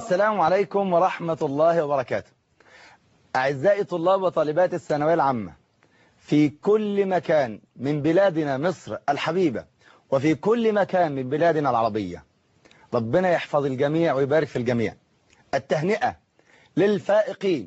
السلام عليكم ورحمة الله وبركاته أعزائي طلاب وطالبات الثانوية العامة في كل مكان من بلادنا مصر الحبيبة وفي كل مكان من بلادنا العربية ربنا يحفظ الجميع ويبارك في الجميع التهنئة للفائقين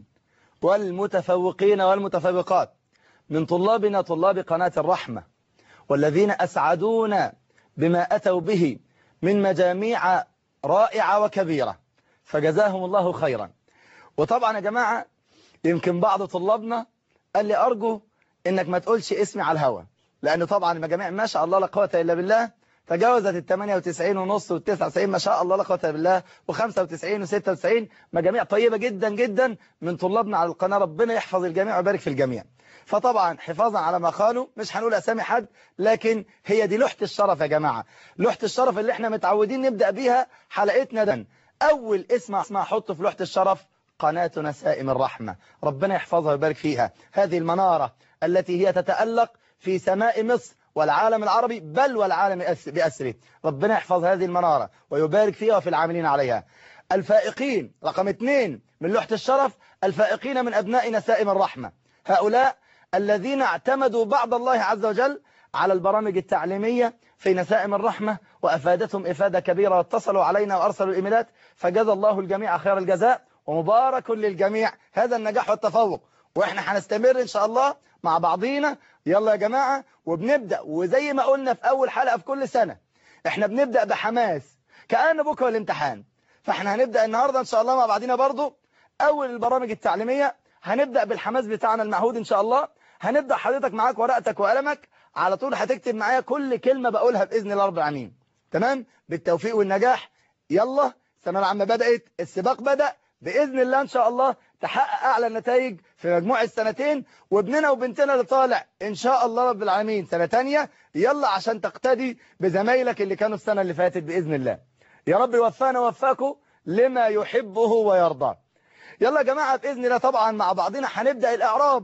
والمتفوقين والمتفوقات من طلابنا طلاب قناة الرحمة والذين أسعدونا بما أتوا به من مجاميع رائعة وكبيرة فجزاهم الله خيرا وطبعا يا جماعة يمكن بعض طلابنا قال لي أرجو إنك ما تقولش اسمي على الهوا لأن طبعا المجاميع ما شاء الله لا قوة إلا بالله تجاوزت ال 98 ونص وال 99 ما شاء الله لا قوة إلا بالله و95 و96 مجاميع طيبة جدا جدا من طلابنا على القناة ربنا يحفظ الجميع ويبارك في الجميع فطبعا حفاظا على ما قالوا مش هنقول أسامي حد لكن هي دي لوحة الشرف يا جماعة لوحة الشرف اللي احنا متعودين نبدأ بيها حلقتنا ده أول اسم اسمع حطه في لوحة الشرف قناة نسائم الرحمة ربنا يحفظها ويبارك فيها هذه المنارة التي هي تتألق في سماء مصر والعالم العربي بل والعالم بأسره ربنا يحفظ هذه المنارة ويبارك فيها وفي العاملين عليها الفائقين رقم اثنين من لوحة الشرف الفائقين من أبناء نسائم الرحمة هؤلاء الذين اعتمدوا بعض الله عز وجل على البرامج التعليمية في نسائم الرحمة وأفادتهم إفادة كبيرة واتصلوا علينا وأرسلوا الإيميلات فجزى الله الجميع خير الجزاء ومبارك للجميع هذا النجاح والتفوق وإحنا هنستمر إن شاء الله مع بعضينا يلا يا جماعة وبنبدأ وزي ما قلنا في أول حلقة في كل سنة إحنا بنبدأ بحماس كأن بكرة الامتحان فإحنا هنبدأ النهاردة إن شاء الله مع بعضينا برضو أول البرامج التعليمية هنبدأ بالحماس بتاعنا المعهود إن شاء الله هنبدأ حضرتك معاك ورقتك وقلمك على طول هتكتب معايا كل كلمة بقولها بإذن الله رب العالمين تمام بالتوفيق والنجاح يلا الثانويه العامة بدأت السباق بدأ بإذن الله إن شاء الله تحقق أعلى النتائج في مجموع السنتين وابننا وبنتنا اللي طالع إن شاء الله رب العالمين سنة تانية يلا عشان تقتدي بزمايلك اللي كانوا السنة اللي فاتت بإذن الله يا رب يوفانا ووفاكم لما يحبه ويرضى يلا يا جماعة بإذن الله طبعا مع بعضنا هنبدأ الإعراب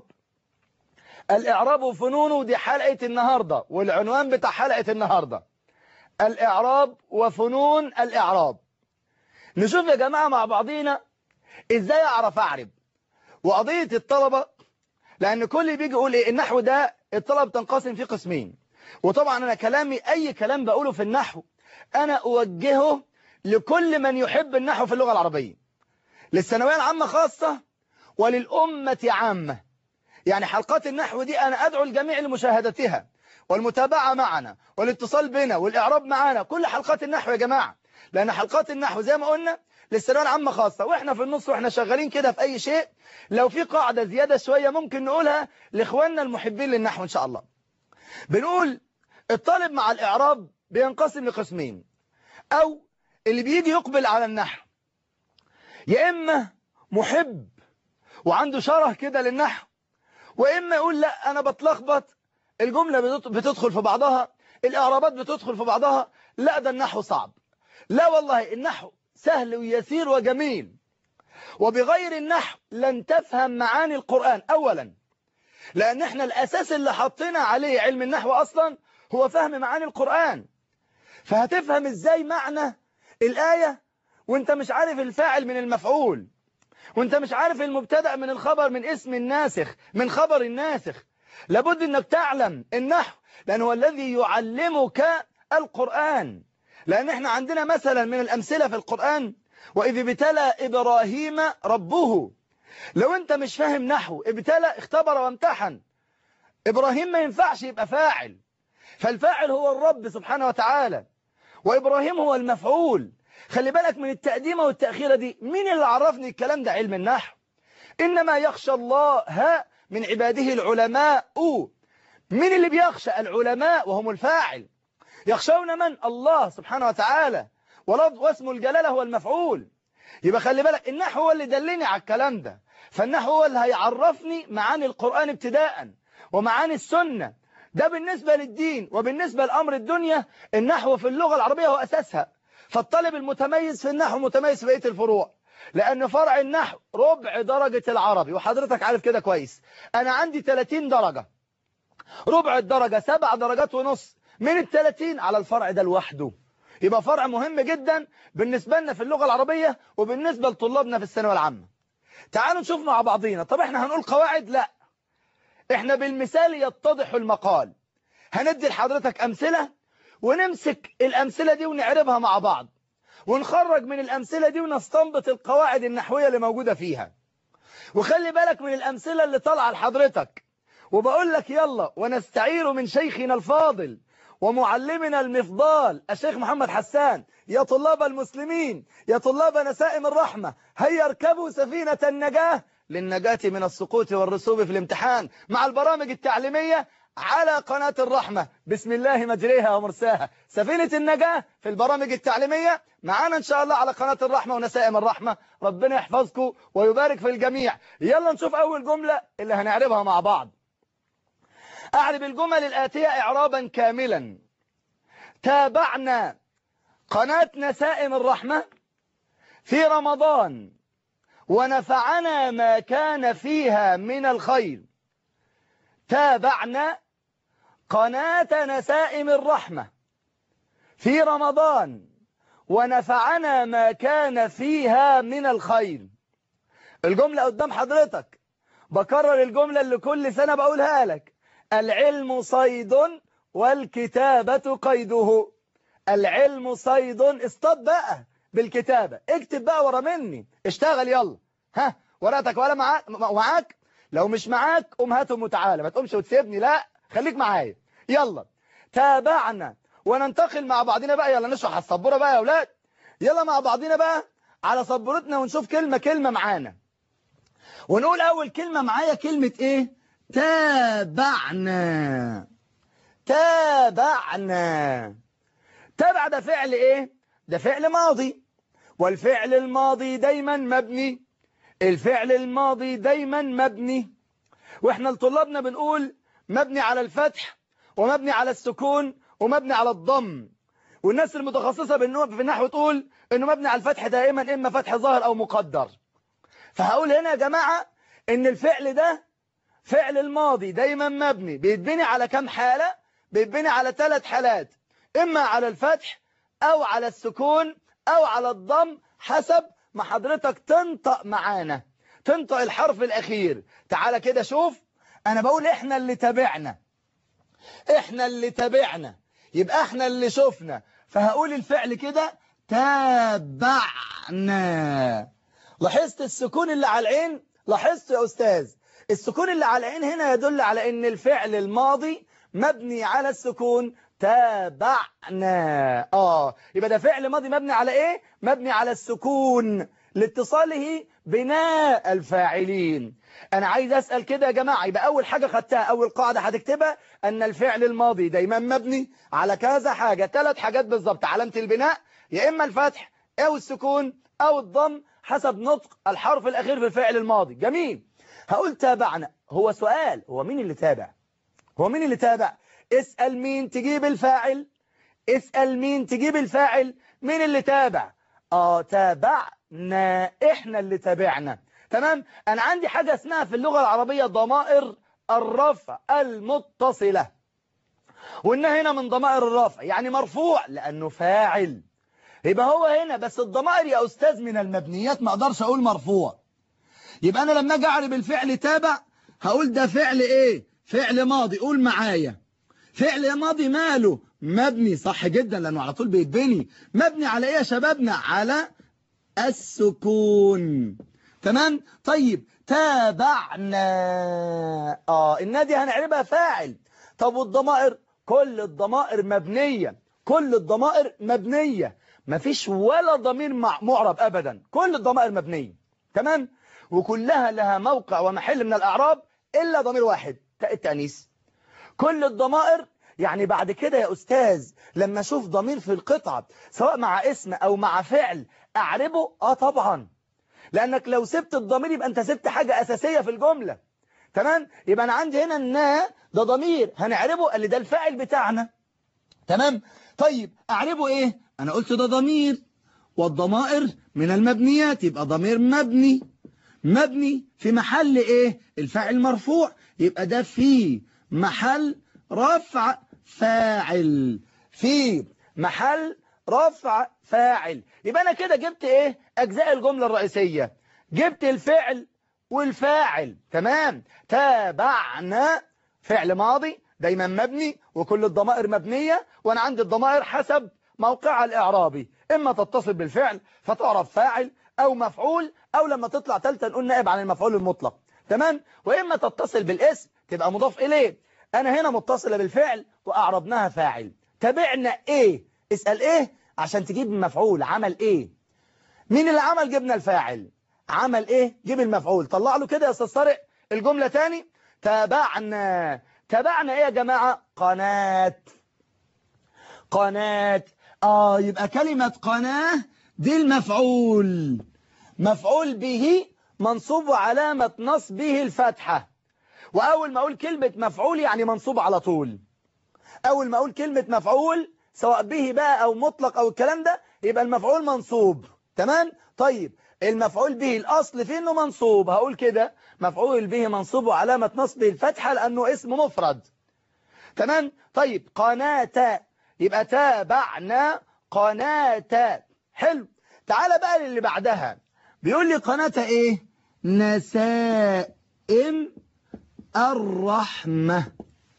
الإعراب وفنونه دي حلقة النهاردة والعنوان بتاع حلقة النهاردة الإعراب وفنون الإعراب نشوف يا جماعة مع بعضينا إزاي أعرف أعرب وقضية الطلبة لأن كل بيجي يقول إيه النحو ده الطلب تنقسم فيه قسمين وطبعا أنا كلامي أي كلام بقوله في النحو أنا أوجهه لكل من يحب النحو في اللغة العربية للثانوية العامة خاصة وللأمة عامة يعني حلقات النحو دي أنا أدعو الجميع لمشاهدتها والمتابعة معنا والاتصال بنا والإعراب معنا كل حلقات النحو يا جماعة لأن حلقات النحو زي ما قلنا للثانويه العامة خاصة وإحنا في النص وإحنا شغالين كده في أي شيء لو في قاعدة زيادة شوية ممكن نقولها لإخواننا المحبين للنحو إن شاء الله بنقول الطالب مع الإعراب بينقسم لقسمين أو اللي بيجي يقبل على النحو يا إما محب وعنده شره كده للنحو وإما يقول لا أنا بتلخبط الجملة بتدخل في بعضها الإعرابات بتدخل في بعضها لا ده النحو صعب لا والله النحو سهل ويسير وجميل وبغير النحو لن تفهم معاني القرآن أولا لأن احنا الأساس اللي حطينا عليه علم النحو أصلا هو فهم معاني القرآن فهتفهم ازاي معنى الآية وانت مش عارف الفاعل من المفعول وانت مش عارف المبتدأ من الخبر من اسم الناسخ من خبر الناسخ لابد انك تعلم النحو لأن هو الذي يعلمك القرآن لأن احنا عندنا مثلا من الأمثلة في القرآن وإذ ابتلى إبراهيم ربه لو انت مش فاهم نحو ابتلى اختبر وامتحن إبراهيم ما ينفعش يبقى فاعل فالفاعل هو الرب سبحانه وتعالى وإبراهيم هو المفعول خلي بالك من التقديمة والتأخيرة دي مين اللي عرفني الكلام ده علم النحو إنما يخشى الله من عباده العلماء مين اللي بيخشى العلماء وهم الفاعل يخشون من الله سبحانه وتعالى واسم الجلالة هو المفعول يبقى خلي بالك النحو هو اللي دلني على الكلام ده فالنحو هو اللي هيعرفني معاني القرآن ابتداء ومعاني السنة ده بالنسبة للدين وبالنسبة لأمر الدنيا النحو في اللغة العربية هو أساسها فالطالب المتميز في النحو متميز في بقية الفروع لأن فرع النحو ربع درجة العربي وحضرتك عارف كده كويس أنا عندي 30 درجة ربع الدرجة سبع درجات ونص من ال 30 على الفرع ده لوحده يبقى فرع مهم جدا بالنسبة لنا في اللغة العربية وبالنسبة لطلابنا في الثانويه العامة تعالوا نشوف مع بعضينا طب احنا هنقول قواعد لا احنا بالمثال يتضح المقال هندي لحضرتك أمثلة ونمسك الأمثلة دي ونعربها مع بعض ونخرج من الأمثلة دي ونستنبط القواعد النحوية اللي موجودة فيها وخلي بالك من الأمثلة اللي طالعة لحضرتك وبقول لك يلا ونستعير من شيخنا الفاضل ومعلمنا المفضال الشيخ محمد حسان يا طلاب المسلمين يا طلاب نسائم الرحمة هيا اركبوا سفينة النجاة للنجاة من السقوط والرسوب في الامتحان مع البرامج التعليمية على قناة الرحمة بسم الله مجريها ومرساها سفينة النجاة في البرامج التعليمية معانا إن شاء الله على قناة الرحمة ونسائم الرحمة ربنا يحفظكم ويبارك في الجميع يلا نشوف أول جملة اللي هنعربها مع بعض أعرب الجمل الآتية إعرابا كاملا تابعنا قناة نسائم الرحمة في رمضان ونفعنا ما كان فيها من الخير تابعنا قناة نسائم الرحمة في رمضان ونفعنا ما كان فيها من الخير الجملة قدام حضرتك بكرر الجملة اللي كل سنة بقولها لك العلم صيد والكتابة قيده العلم صيد اصطاد بقى بالكتابة اكتب بقى ورا مني اشتغل يلا ها ورقتك ولا معاك معاك لو مش معاك قوم هاتهم وتعالى ما تقومش وتسيبني لا خليك معايا يلا تابعنا وننتقل مع بعضنا بقى يلا نشرح على السبوره بقى يا اولاد يلا مع بعضنا بقى على سبورتنا ونشوف كلمة كلمة معانا ونقول اول كلمة معايا كلمة ايه تابعنا تابعنا تابع ده فعل ايه ده فعل ماضي والفعل الماضي دايما مبني الفعل الماضي دايما مبني واحنا لطلابنا بنقول مبني على الفتح ومبني على السكون ومبني على الضم والناس المتخصصة في النحو تقول انه مبني على الفتح دائما اما فتح ظاهر او مقدر فهقول هنا يا جماعة ان الفعل ده فعل الماضي دايما مبني بيتبني على كم حالة بيتبني على ثلاث حالات اما على الفتح او على السكون او على الضم حسب ما حضرتك تنطق معانا تنطق الحرف الاخير تعالى كده شوف انا بقول احنا اللي تابعنا احنا اللي تابعنا يبقى احنا اللي شفنا فهقول الفعل كده تابعنا لاحظت السكون اللي على العين لاحظت يا أستاذ السكون اللي على العين هنا يدل على ان الفعل الماضي مبني على السكون تابعنا اه يبقى ده فعل ماضي مبني على ايه مبني على السكون لاتصاله بناء الفاعلين انا عايز اسال كده يا جماعه يبقى اول حاجه خدتها اول قاعده هتكتبها ان الفعل الماضي دايما مبني على كذا حاجه ثلاث حاجات بالظبط علامه البناء يا اما الفتح او السكون او الضم حسب نطق الحرف الاخير في الفعل الماضي جميل هقول تابعنا هو سؤال هو مين اللي تابع هو مين اللي تابع اسال مين تجيب الفاعل اسال مين تجيب الفاعل مين اللي تابع اه تابعنا احنا اللي تابعنا تمام أنا عندي حاجة اسمها في اللغة العربية ضمائر الرفع المتصلة وإنها هنا من ضمائر الرفع يعني مرفوع لأنه فاعل يبقى هو هنا بس الضمائر يا أستاذ من المبنيات ما أقدرش أقول مرفوع يبقى أنا لما أجي أعرب الفعل تابع هقول ده فعل إيه فعل ماضي قول معايا فعل ماضي ماله مبني صح جدا لأنه على طول بيتبني مبني على إيه يا شبابنا على السكون تمام طيب تابعنا اه النادي هنعربها فاعل طب والضمائر كل الضمائر مبنية كل الضمائر مبنية مفيش ولا ضمير معرب ابدا كل الضمائر مبنية تمام وكلها لها موقع ومحل من الاعراب الا ضمير واحد تاء التانيث كل الضمائر يعني بعد كده يا أستاذ لما أشوف ضمير في القطعة سواء مع اسم أو مع فعل أعربه آه طبعا لأنك لو سبت الضمير يبقى أنت سبت حاجة أساسية في الجملة تمام يبقى أنا عندي هنا النا ده ضمير هنعربه اللي ده الفاعل بتاعنا تمام طيب أعربه إيه أنا قلت ده ضمير والضمائر من المبنيات يبقى ضمير مبني مبني في محل إيه الفاعل مرفوع يبقى ده في محل رفع فاعل في محل رفع فاعل يبقى أنا كده جبت إيه أجزاء الجملة الرئيسية جبت الفعل والفاعل تمام تابعنا فعل ماضي دايما مبني وكل الضمائر مبنية وأنا عندي الضمائر حسب موقعها الإعرابي إما تتصل بالفعل فتعرف فاعل أو مفعول أو لما تطلع تالتا نقول نائب عن المفعول المطلق تمام وإما تتصل بالاسم تبقى مضاف إليه أنا هنا متصلة بالفعل وأعربناها فاعل تابعنا إيه اسأل إيه عشان تجيب المفعول عمل إيه مين اللي عمل جبنا الفاعل عمل إيه جيب المفعول طلع له كده يا أستاذ طارق الجملة تاني تابعنا تابعنا إيه يا جماعة قناة قناة آه يبقى كلمة قناة دي المفعول مفعول به منصوب علامة نصبه الفتحة وأول ما أقول كلمة مفعول يعني منصوب على طول أول ما أقول كلمة مفعول سواء به بقى أو مطلق أو الكلام ده يبقى المفعول منصوب تمام طيب المفعول به الأصل فيه إنه منصوب هقول كده مفعول به منصوب وعلامة نصبه الفتحة لأنه اسم مفرد تمام طيب قناة يبقى تابعنا قناة حلو تعال بقى للي بعدها بيقول لي قناة ايه نسائم الرحمة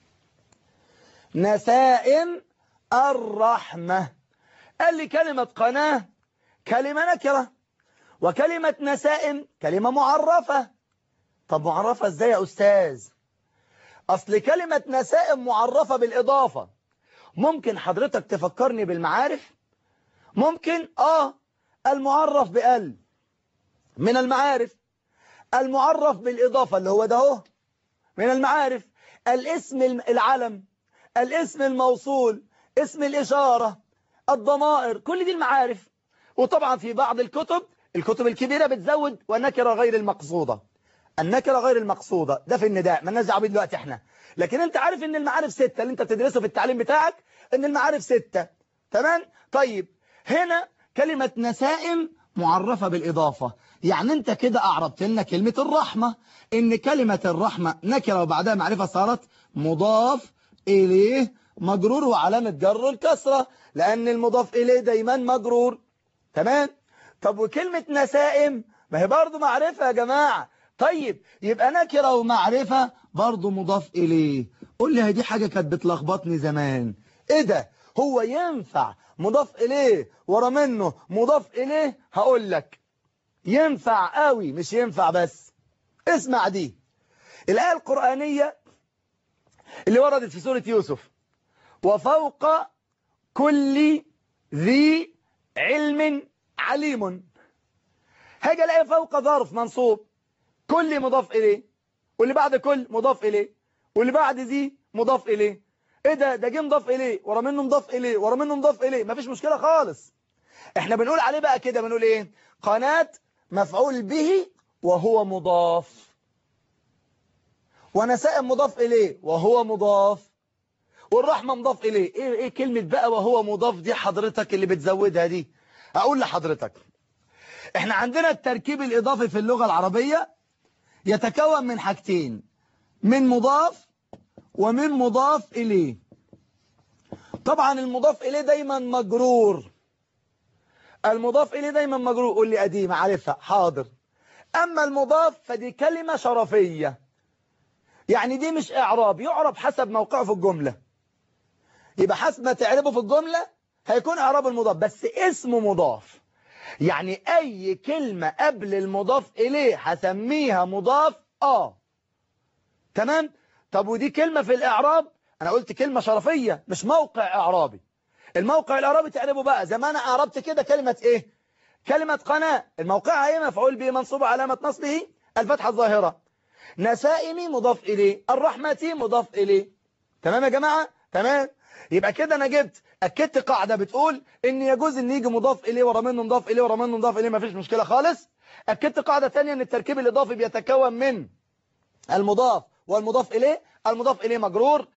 نسائم الرحمة قال لي كلمة قناة كلمة نكرة وكلمة نسائم كلمة معرفة طب معرفة ازاي يا أستاذ أصل كلمة نسائم معرفة بالإضافة ممكن حضرتك تفكرني بالمعارف ممكن آه المعرف بأل من المعارف المعرف بالإضافة اللي هو ده هو من المعارف الاسم العلم الاسم الموصول اسم الإشارة الضمائر كل دي المعارف وطبعا في بعض الكتب الكتب الكبيرة بتزود والنكرة غير المقصودة النكرة غير المقصودة ده في النداء ما نزع بيه دلوقتي احنا لكن انت عارف ان المعارف ستة اللي انت بتدرسه في التعليم بتاعك ان المعارف ستة تمام طيب هنا كلمة نسائم معرفة بالإضافة يعني انت كده أعربت لنا كلمة الرحمة ان كلمة الرحمة نكرة وبعدها معرفة صارت مضاف إليه مجرور وعلامة جر الكسرة لأن المضاف إليه دايما مجرور تمام طب وكلمة نسائم ما هي برضو معرفة يا جماعة طيب يبقى نكرة ومعرفة برضو مضاف إليه قول لي هي دي حاجة كانت بتلخبطني زمان ايه ده هو ينفع مضاف إليه ورا منه مضاف إليه هقول لك ينفع قوي مش ينفع بس اسمع دي الآية القرآنية اللي وردت في سورة يوسف وفوق كل ذي علم عليم هاجي الاقي فوق ظرف منصوب كل مضاف إليه واللي بعد كل مضاف إليه واللي بعد ذي مضاف إليه ايه ده ده جه مضاف إليه ورا منه مضاف إليه ورا منه مضاف إليه مفيش مشكلة خالص احنا بنقول عليه بقى كده بنقول ايه قناة مفعول به وهو مضاف ونسائم مضاف إليه وهو مضاف والرحمة مضاف إليه إيه, إيه كلمة بقى وهو مضاف دي حضرتك اللي بتزودها دي أقول لحضرتك إحنا عندنا التركيب الإضافي في اللغة العربية يتكون من حاجتين من مضاف ومن مضاف إليه طبعا المضاف إليه دايما مجرور المضاف إليه دايما مجرور قول لي قديم عارفها حاضر أما المضاف فدي كلمة شرفية يعني دي مش إعراب يعرب حسب موقعه في الجملة يبقى حسب ما تعربه في الجملة هيكون إعراب المضاف بس اسمه مضاف يعني أي كلمة قبل المضاف إليه هسميها مضاف آه تمام طب ودي كلمة في الإعراب أنا قلت كلمة شرفية مش موقع إعرابي الموقع الإعرابي تعربه بقى زي ما أنا أعربت كده كلمة إيه كلمة قناة الموقع إيه مفعول به منصوب علامة نصبه الفتحة الظاهرة نسائمي مضاف إليه الرحمة مضاف إليه تمام يا جماعة تمام يبقى كده أنا جبت أكدت قاعدة بتقول إن يجوز إن يجي مضاف إليه ورا منه مضاف إليه ورا منه مضاف إليه مفيش مشكلة خالص أكدت قاعدة ثانية إن التركيب الإضافي بيتكون من المضاف والمضاف إليه المضاف إليه مجرور